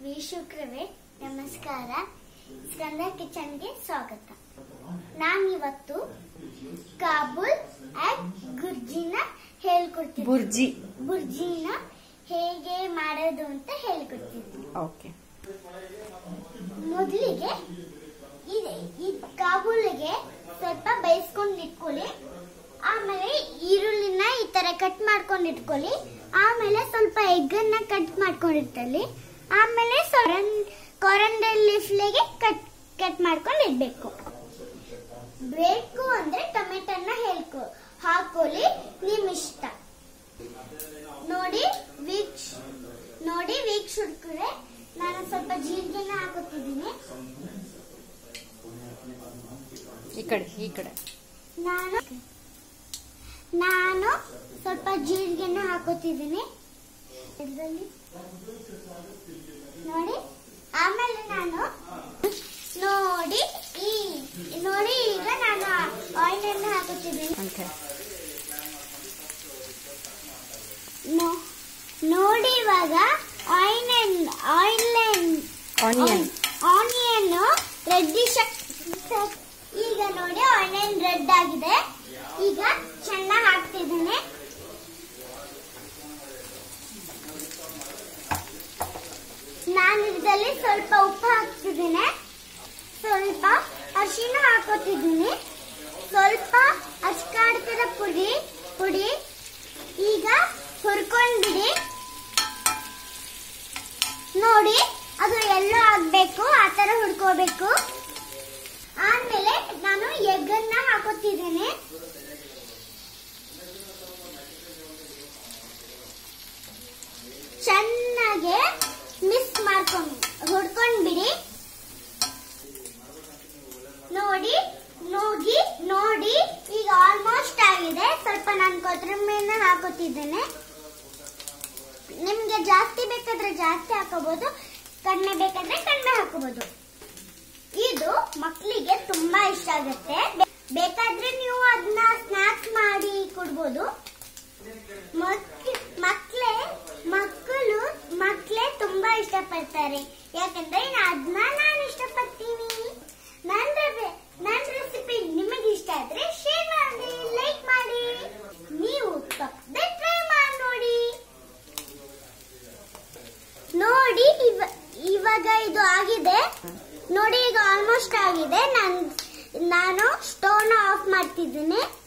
ವೀಕ್ಷಕರೇ ನಮಸ್ಕಾರ ಸ್ಕಂದ ಕಿಚನ್ಗೆ ಸ್ವಾಗತ ನಾನಿವತ್ತು ಕಾಬೂಲ್ ಆಗ್ ಗುರ್ಜಿನ ಹೇಳ್ಕೊಡ್ತೀನಿ ಬುರ್ಜಿ ಬುರ್ಜಿನ ಹೇಗೆ ಮಾಡೋದು ಅಂತ ಹೇಳ್ಕೊಡ್ತೀನಿ ಓಕೆ ಮೊದಲಿಗೆ ಇದೆ ಈ ಕಾಬೂಲಿಗೆ ಸ್ವಲ್ಪ ಬೇಯಿಸ್ಕೊಂಡು ಇಟ್ಕೊಳ್ಳಿ ಆಮೇಲೆ ಈರುಳ್ಳಿನ ಈ ತರ ಕಟ್ ಮಾಡ್ಕೊಂಡು ಇಟ್ಕೊಳ್ಳಿ ಆಮೇಲೆ ಸ್ವಲ್ಪ ಎಗ್ಗನ್ನ ಕಟ್ ಮಾಡ್ಕೊಂಡಿರ್ತಲ್ಲಿ ಆಮೇಲೆ ಕೊರಂಡಲ್ ಲೀಫ್ಲೆಗೆ ಕಟ್ ಕಟ್ ಮಾಡ್ಕೊಂಡು ಇಡ್ಬೇಕು ಬೇಕು ಅಂದ್ರೆ ಟೊಮೆಟೊನ ಹೇಳ್ಕೊ ಹಾಕೊಳ್ಳಿ ನಿಮ್ ಇಷ್ಟ ನೋಡಿ ವೀಕ್ಷ ನೋಡಿ ವೀಕ್ಷಕರೇ ನಾನು ಸ್ವಲ್ಪ ಜೀರಿಗೆನ ಹಾಕುತ್ತಿದ್ದೀನಿ ಈ ಕಡೆ ಈ ಕಡೆ ನಾನು ನಾನು ಸ್ವಲ್ಪ ಜೀರಿಗೆನ ಹಾಕೋತಿದ್ದೀನಿ ಇದ್ರಲ್ಲಿ ನೋಡಿ ಆಮೇಲೆ ನಾನು ನೋಡಿ ಈ ನೋಡಿ ಈಗ ನಾನು ಆಯಿಲ್ ಅನ್ನು ಹಾಕುತ್ತಿದ್ದೀನಿ ಓಕೆ ನೋ- ನೋಡಿ ಇವಾಗ oil oil onion onion reddish ಈಗ ನೋಡಿ ಆನಿಯನ್ ರೆಡ್ ಆಗಿದೆ ಈಗ ಚೆನ್ನಾಗಿ ಹಾಕ್ತಿದ್ದೀನಿ ನಾನು ಇದರಲ್ಲಿ ಸ್ವಲ್ಪ ಉಪ್ಪು ಹಾಕ್ತಿದ್ದೀನಿ ಸ್ವಲ್ಪ ಅರಿಶಿನ ಹಾಕೋತಿದ್ದೀನಿ ಸ್ವಲ್ಪ ಅಚ್ಕಾಡ್ತಿರೋ ಪುಡಿ ಪುಡಿ ಈಗ ಹುರ್ಕೊಂಡ್ಬಿಡಿ ನೋಡಿ ಅದು ಎಲ್ಲೋ ಆಗ್ಬೇಕು ಆ ತರ ಹುಡ್ಕೋಬೇಕು ಆಮೇಲೆ ನಾನು ಎಗ್ಗನ್ನ ಹಾಕೋತಿದ್ದೇನೆ ಚೆನ್ನಾಗಿ ಮಿಕ್ಸ್ ಮಾಡ್ಕೊಂಡು ಹುಡ್ಕೊಂಡ್ಬಿಡಿ ನೋಡಿ ನೋಡಿ ನೋಡಿ ಈಗ ಆಲ್ಮೋಸ್ಟ್ ಆಗಿದೆ ಸ್ವಲ್ಪ ನಾನು ಕೊತ್ತಂಬರಿನ ಹಾಕೋತಿದ್ದೇನೆ ನಿಮ್ಗೆ ಜಾಸ್ತಿ ಬೇಕಾದ್ರೆ ಜಾಸ್ತಿ ಹಾಕೋಬಹುದು ಕಡಿಮೆ ಬೇಕಾದ್ರೆ ಕಡಿಮೆ ಹಾಕೋಬಹುದು ಇದು ಮಕ್ಕಳಿಗೆ ತುಂಬಾ ಇಷ್ಟ ಆಗುತ್ತೆ ಬೆ- ಬೇಕಾದ್ರೆ ನೀವು ಅದನ್ನ ಸ್ನಾಕ್ಸ್ ಮಾಡಿ ಕೊಡ್ಬೋದು ಮಕ್- ಮಕ್ಳೇ ಮಕ್ಕಳು ಮಕ್ಳೇ ತುಂಬಾ ಇಷ್ಟಪಡ್ತಾರೆ ಯಾಕಂದ್ರೆ ಅದನ್ನ ನಾನು ಇಷ್ಟಪಡ್ತೀನಿ ನನ್ನ ರೆ- ನನ್ನ ರೆಸಿಪಿ ನಿಮಗೆ ಇಷ್ಟ ಆದ್ರೆ ಶೇರ್ ಮಾಡಿ ಲೈಕ್ ಮಾಡಿ ನೀವು ತಪ್ಪದೆ ಟ್ರೈ ಮಾಡಿ ನೋಡಿ ನೋಡಿ ಇವ- ಇವಾಗ ಇದು ಆಗಿದೆ ನೋಡಿ ಈಗ ಆಲ್ಮೋಸ್ಟ್ ಆಗಿದೆ ನಾನು ನಾನು ಸ್ಟೋವ್ನ ಆಫ್ ಮಾಡ್ತಿದ್ದೀನಿ